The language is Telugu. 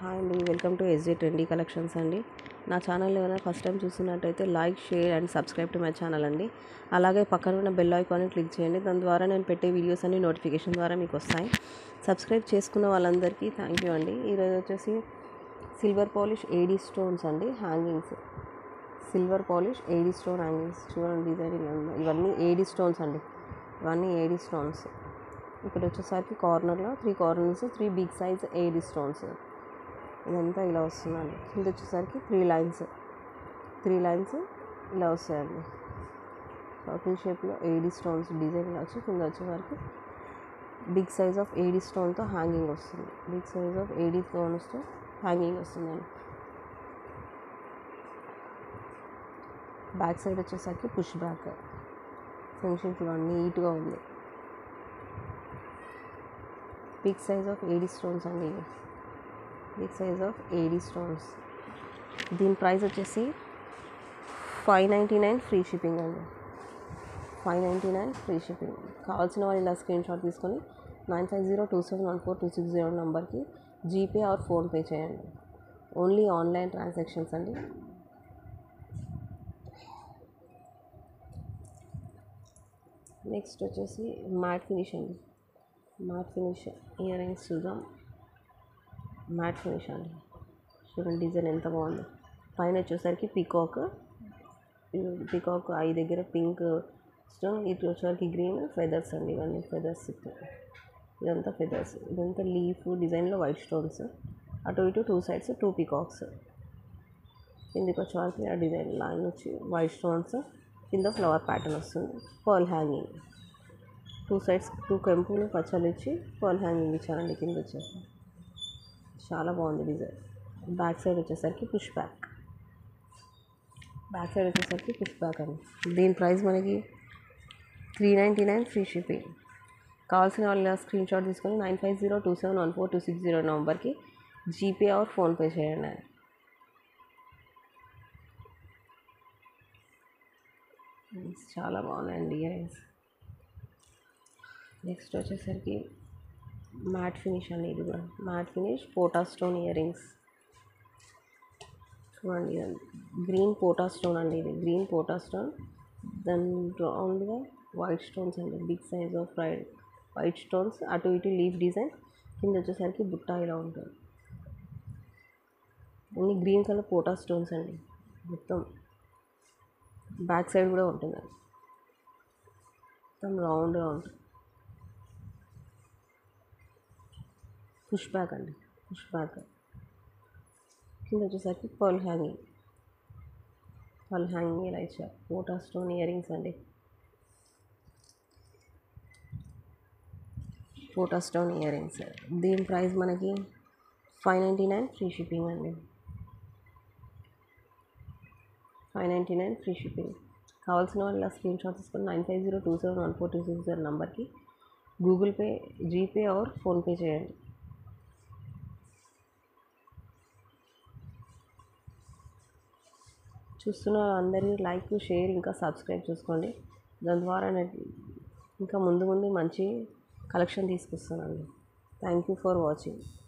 హాయ్ అండి welcome to SJ trendy collections అండి నా ఛానల్ ఏమైనా ఫస్ట్ టైం చూస్తున్నట్టయితే like share and subscribe to my channel అండి అలాగే పక్కన ఉన్న బెల్ ఐకాన్ని క్లిక్ చేయండి దాని ద్వారా నేను పెట్టే వీడియోస్ అన్ని నోటిఫికేషన్ ద్వారా మీకు వస్తాయి సబ్స్క్రైబ్ చేసుకున్న వాళ్ళందరికీ థ్యాంక్ యూ అండి ఈరోజు వచ్చేసి సిల్వర్ పాలిష్ ఏడీ స్టోన్స్ అండి hangings silver polish AD stone hangings చూడండి డిజైన్ ఇలా ఉంది. ఇవన్నీ ఏడీ స్టోన్స్ అండి ఇవన్నీ ఏడీ స్టోన్స్ ఇక్కడ వచ్చేసరికి కార్నర్లో three corners three big size AD stones ఇదంతా ఇలా వస్తుందండి కింద వచ్చేసరికి త్రీ లైన్స్ త్రీ లైన్స్ ఇలా వస్తాయండి సర్కిల్ షేప్లో ఏడీ స్టోన్స్ డిజైన్ ఇలా వచ్చి కింద వచ్చేసరికి బిగ్ సైజ్ ఆఫ్ ఏడీ స్టోన్తో హ్యాంగింగ్ వస్తుంది బిగ్ సైజ్ ఆఫ్ ఏడీ స్టోన్స్తో హ్యాంగింగ్ వస్తుందండి బ్యాక్ సైడ్ వచ్చేసరికి పుష్ బ్యాక్ ఫినిషింగ్ చూడండి నీట్గా ఉంది big size of AD stones అండి ఇవి big size of AD stones దీని ప్రైస్ వచ్చేసి five ninety nine free shipping అండి five ninety nine free shipping కావాల్సిన వాళ్ళు ఇలా స్క్రీన్ షాట్ తీసుకొని nine five zero two seven one four two six zero నెంబర్కి జీపే ఆర్ ఫోన్పే చేయండి ఓన్లీ ఆన్లైన్ ట్రాన్సాక్షన్స్ అండి నెక్స్ట్ వచ్చేసి మ్యాట్ ఫినిష్ అండి మ్యాట్ ఫినిష్ ఇయర్ రింగ్స్ చూద్దాం మ్యాట్ ఫినిష్ అండి చూడండి డిజైన్ ఎంత బాగుందో పైన వచ్చేసరికి పికాక్ పికాక్ ఐ దగ్గర పింక్ స్టోన్ ఇటు వచ్చేసరికి గ్రీన్ ఫెదర్స్ అండి ఇవన్నీ ఫెదర్స్ ఇదంతా ఫెదర్స్ ఇదంతా లీఫ్ డిజైన్లో వైట్ స్టోన్స్ అటు ఇటు టూ సైడ్స్ టూ పికాక్స్ కిందికి వచ్చేసరికి ఆ డిజైన్ లైన్ వచ్చి వైట్ స్టోన్స్ కింద ఫ్లవర్ ప్యాటర్న్ వస్తుంది pearl hanging two sides two కెంపులు పచ్చలు ఇచ్చి పర్ల్ హ్యాంగింగ్ ఇచ్చారండి కింద వచ్చేసి చాలా బాగుంది డిజైన్ బ్యాక్ సైడ్ వచ్చేసరికి పుష్ బ్యాక్ బ్యాక్ సైడ్ వచ్చేసరికి పుష్ బ్యాక్ అండి దీని ప్రైస్ మనకి three ninety nine free shipping కావాల్సిన వాళ్ళ స్క్రీన్ షాట్ తీసుకొని nine five zero two seven one four two six zero నెంబర్కి జీపే ఆర్ ఫోన్పే చేయండి చాలా బాగున్నాయండి ఇయర్ రింగ్స్ నెక్స్ట్ వచ్చేసరికి మ్యాట్ ఫినిష్ అండి ఇది కూడా మ్యాట్ ఫినిష్ పోటా స్టోన్ ఇయర్ రింగ్స్ చూడండి గ్రీన్ పోటా స్టోన్ అండి ఇది గ్రీన్ పోటా స్టోన్ దాని రౌండ్గా వైట్ స్టోన్స్ అండి big size of white white stones అటు ఇటు లీఫ్ డిజైన్ కింద వచ్చేసరికి బుట్ట ఇలా ఉంటుంది అన్ని గ్రీన్ కలర్ పోటా స్టోన్స్ అండి మొత్తం బ్యాక్ సైడ్ కూడా ఉంటుంది మొత్తం రౌండ్గా ఉంటుంది పుష్ బ్యాక్ అండి పుష్ బ్యాక్ కింద వచ్చేసరికి పర్ల్ హ్యాంగింగ్ పర్ల్ హ్యాంగింగ్ ఇలా ఇచ్చారు పోటా స్టోన్ ఇయర్ రింగ్స్ అండి పోటా స్టోన్ ఇయర్ రింగ్స్ దీని ప్రైస్ మనకి five ninety nine free shipping అండి five ninety nine free shipping కావాల్సిన వాళ్ళ స్క్రీన్ షాట్ తీసుకొని nine five zero two seven one four two six zero నెంబర్కి Google Pay GPay or PhonePe చేయండి చూస్తున్న అందరూ లైక్ షేర్ ఇంకా సబ్స్క్రైబ్ చేసుకోండి దాని ద్వారా నేను ఇంకా ముందు ముందు మంచి కలెక్షన్ తీసుకొస్తానండి థ్యాంక్ యూ ఫర్ వాచింగ్